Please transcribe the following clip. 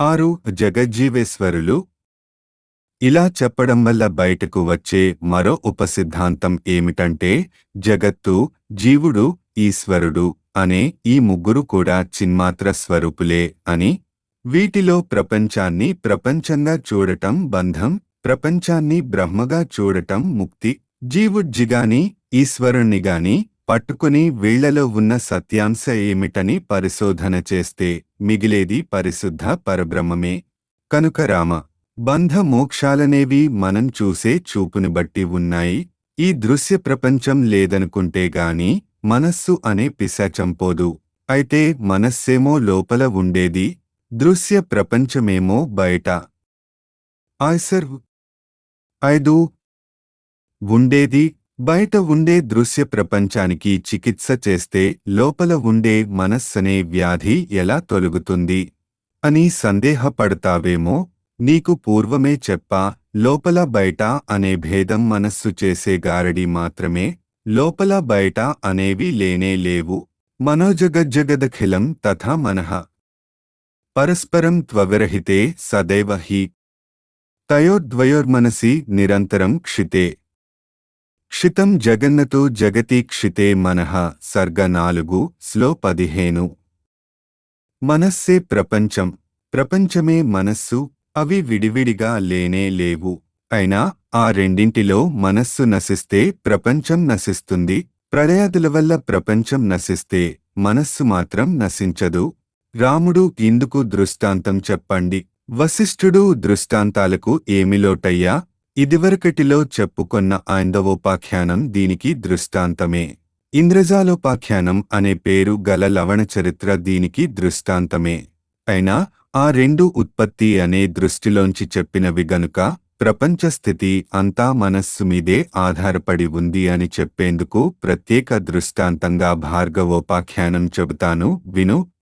ఆరు జగజ్జీవేశ్వరులు ఇలా చెప్పడం వల్ల బయటకు వచ్చే మరో ఉపసిద్ధాంతం ఏమిటంటే జగత్తు జీవుడు ఈశ్వరుడు అనే ఈ ముగ్గురు కూడా చిన్మాత్ర స్వరూపులే అని వీటిలో ప్రపంచాన్ని ప్రపంచంగా చూడటం బంధం ప్రపంచాన్ని బ్రహ్మగా చూడటం ముక్తి జీవుడ్జిగాని ఈశ్వరుణ్ణిగాని పట్టుకుని వీళ్లలో ఉన్న సత్యాంశ ఏమిటని పరిశోధన చేస్తే మిగిలేది పరిశుద్ధ పరబ్రహ్మమే కనుక రామ బంధ మోక్షాలనేవి మనం చూసే చూపుని బట్టి ఉన్నాయి ఈ దృశ్య ప్రపంచం లేదనుకుంటే గాని మనస్సు అనే పిశాచం పోదు అయితే మనస్సేమో లోపల ఉండేది దృశ్య ప్రపంచమేమో బయట ఆయ్సర్ ఐదు ఉండేది బయట ఉండే దృశ్య ప్రపంచానికి చికిత్స చేస్తే లోపల ఉండే మనస్సనే వ్యాధి ఎలా తొలగుతుంది అని సందేహపడతావేమో నీకు పూర్వమే చెప్పా లోపల బయట అనే భేదం మనస్సు చేసే గారడి మాత్రమే లోపల బయట అనేవి లేనే లేవు మనోజగజ్జగదఖిలం తథా మనః పరస్పరం త్వవిరహితే సదైవ హి తయోర్ద్వయోర్మనసి నిరంతరం క్షితే క్షితం జగన్నతో జగతి క్షితే మనః సర్గ నాలుగు స్లో పదిహేను మనస్సే ప్రపంచం ప్రపంచమే మనస్సు అవి విడివిడిగా లేనే లేవు అయినా ఆ రెండింటిలో మనస్సు నశిస్తే ప్రపంచం నశిస్తుంది ప్రళయాదుల వల్ల ప్రపంచం నశిస్తే మనస్సు మాత్రం నశించదు రాముడు ఇందుకు దృష్టాంతం చెప్పండి వశిష్ఠుడు దృష్టాంతాలకు ఏమిలోటయ్యా ఇదివరకటిలో చెప్పుకొన్న ఐందవోపాఖ్యానం దీనికి దృష్టాంతమే ఇంద్రజాలోపాఖ్యానం అనే పేరు గల లవణ చరిత్ర దీనికి దృష్టాంతమే అయినా ఆ రెండు ఉత్పత్తి అనే దృష్టిలోంచి చెప్పినవి గనుక ప్రపంచ స్థితి అంతా మనస్సు మీదే ఆధారపడి ఉంది అని చెప్పేందుకు ప్రత్యేక దృష్టాంతంగా భార్గవోపాఖ్యానం చెబుతాను విను